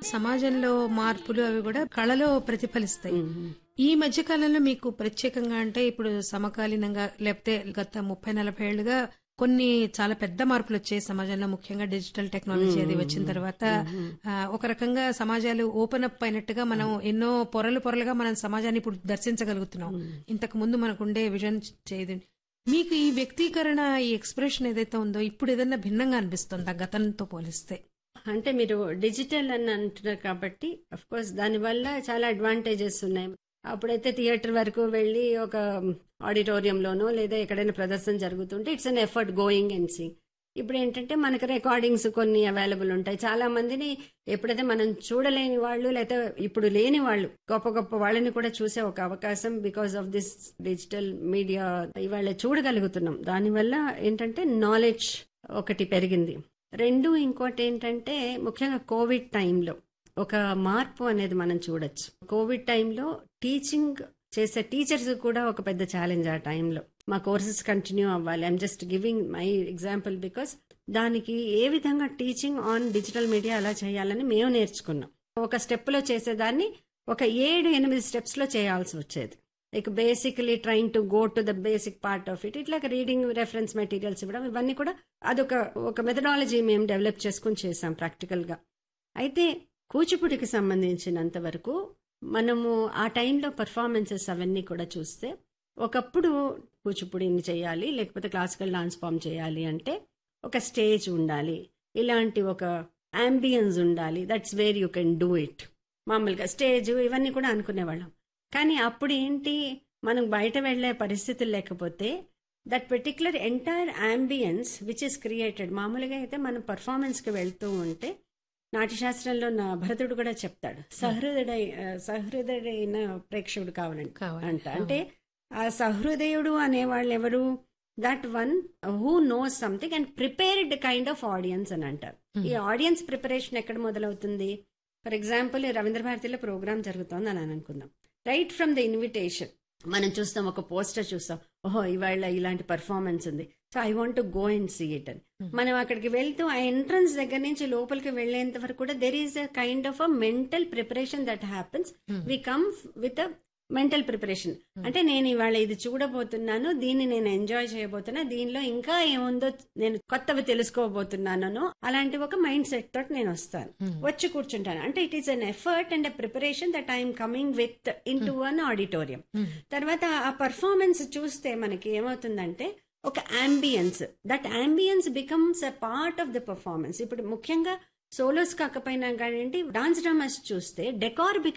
సమాజంలో మార్పులు అవి కూడా కళలో ప్రతిఫలిస్తాయి ఈ మధ్య కాలంలో మీకు ప్రత్యేకంగా అంటే ఇప్పుడు సమకాలీనంగా లేకపోతే గత ముప్పై నలభై ఏళ్లుగా కొన్ని చాలా పెద్ద మార్పులు వచ్చాయి సమాజంలో ముఖ్యంగా డిజిటల్ టెక్నాలజీ అది వచ్చిన తర్వాత ఆ, ఒక రకంగా సమాజాలు ఓపెన్ అప్ అయినట్టుగా మనం ఎన్నో పొరలు పొరలుగా మనం సమాజాన్ని ఇప్పుడు దర్శించగలుగుతున్నాం ఇంతకు ముందు మనకుండే విజన్ చేయదు మీకు ఈ వ్యక్తీకరణ ఈ ఎక్స్ప్రెషన్ ఏదైతే ఉందో ఇప్పుడు ఏదైనా భిన్నంగా అనిపిస్తుందా గతంతో పోలిస్తే అంటే మీరు డిజిటల్ అని అంటున్నారు కాబట్టి అఫ్ కోర్స్ దానివల్ల చాలా అడ్వాంటేజెస్ ఉన్నాయి అప్పుడైతే థియేటర్ వరకు వెళ్ళి ఒక ఆడిటోరియంలోనో లేదా ఎక్కడైనా ప్రదర్శన జరుగుతుంటే it's an effort going and see ఇప్పుడు ఏంటంటే మనకి రికార్డింగ్స్ కొన్ని అవైలబుల్ ఉంటాయి చాలా మందిని ఎప్పుడైతే మనం చూడలేని వాళ్ళు లేకపోతే ఇప్పుడు లేని వాళ్ళు గొప్ప గొప్ప వాళ్ళని కూడా చూసే ఒక అవకాశం because of this digital media ఇవాళ చూడగలుగుతున్నాం దానివల్ల ఏంటంటే నాలెడ్జ్ ఒకటి పెరిగింది రెండు ఇంకోటి ఏంటంటే ముఖ్యంగా కోవిడ్ టైంలో ఒక మార్పు అనేది మనం చూడొచ్చు కోవిడ్ టైంలో టీచింగ్ చేసే టీచర్స్ కూడా ఒక పెద్ద ఛాలెంజ్ ఆ టైంలో మా కోర్సెస్ కంటిన్యూ అవ్వాలి I'm just giving my example because దానికి ఏ విధంగా టీచింగ్ ఆన్ డిజిటల్ మీడియా అలా చేయాలని మేము నేర్చుకున్నాం ఒక స్టెప్ లో చేసేదాన్ని ఒక ఏడు ఎనిమిది స్టెప్స్ లో చేయాల్సి వచ్చేది like basically trying to go to the basic part of it ఇట్లా రీడింగ్ రెఫరెన్స్ మెటీరియల్స్ ఇవ్వడం ఇవన్నీ కూడా అదొక ఒక మెథడాలజీ మేము డెవలప్ చేసుకుని చేసాం ప్రాక్టికల్ గా అయితే కూచిపూడికి సంబంధించినంత వరకు మనము ఆ టైంలో పర్ఫార్మెన్సెస్ అవన్నీ కూడా చూస్తే ఒకప్పుడు కూచిపూడిని చేయాలి లేకపోతే క్లాసికల్ డాన్స్ ఫామ్ చేయాలి అంటే ఒక స్టేజ్ ఉండాలి ఇలాంటి ఒక అంబియన్స్ ఉండాలి that's where you can do it మామూలుగా స్టేజ్ ఇవన్నీ కూడా అనుకునేవాళ్ళం కానీ అప్పుడు ఏంటి మనం బయట వెళ్లే పరిస్థితులు లేకపోతే that particular entire ambience which is created మామూలుగా అయితే మనం పర్ఫార్మెన్స్కి వెళ్తూ ఉంటే నాట్యశాస్త్రంలో నా భరతుడు కూడా చెప్తాడు సహృదయ సహృదయుడైన ప్రేక్షకుడు కావాలంట కావాలి. అంట అంటే ఆ సహృదయుడు అనేవాళ్ళు ఎవరు that one who knows something and prepared kind of audience అని అంటారు ఈ ఆడియన్స్ ప్రిపరేషన్ ఎక్కడ మొదలవుతుంది ఫర్ ఎగ్జాంపుల్ రవీంద్ర భారతిలో ప్రోగ్రామ్ జరుగుతోంది అని అనుకుందాం రైట్ ఫ్రమ్ ద ఇన్విటేషన్ మనం చూస్తాం ఒక పోస్టర్ చూస్తాం ఓహో ఇవాళ ఇలాంటి పర్ఫార్మెన్స్ ఉంది so I want to go and see it అని మనం అక్కడికి వెళ్తూ ఆ ఎంట్రన్స్ దగ్గర నుంచి లోపలికి వెళ్లేంత వరకు కూడా there is a kind of a mental preparation that happens we come with a mental preparation అంటే నేను ఇవాళ ఇది చూడబోతున్నాను దీన్ని నేను ఎంజాయ్ చేయబోతున్నా దీనిలో ఇంకా ఏముందో నేను కొత్తవి తెలుసుకోబోతున్నాను అలాంటి ఒక మైండ్ సెట్ తోటి నేను వస్తాను వచ్చి కూర్చుంటాను అంటే it is an effort and a preparation that I'm coming with into one auditorium తర్వాత ఆ పర్ఫార్మెన్స్ చూస్తే మనకి ఏమవుతుందంటే ఒక ambience that ambience becomes a part of the performance ఇప్పుడు ముఖ్యంగా సోలోస్ కాకపోయినా కానీ డాన్స్ డ్రామాస్ చూస్తే డెకార్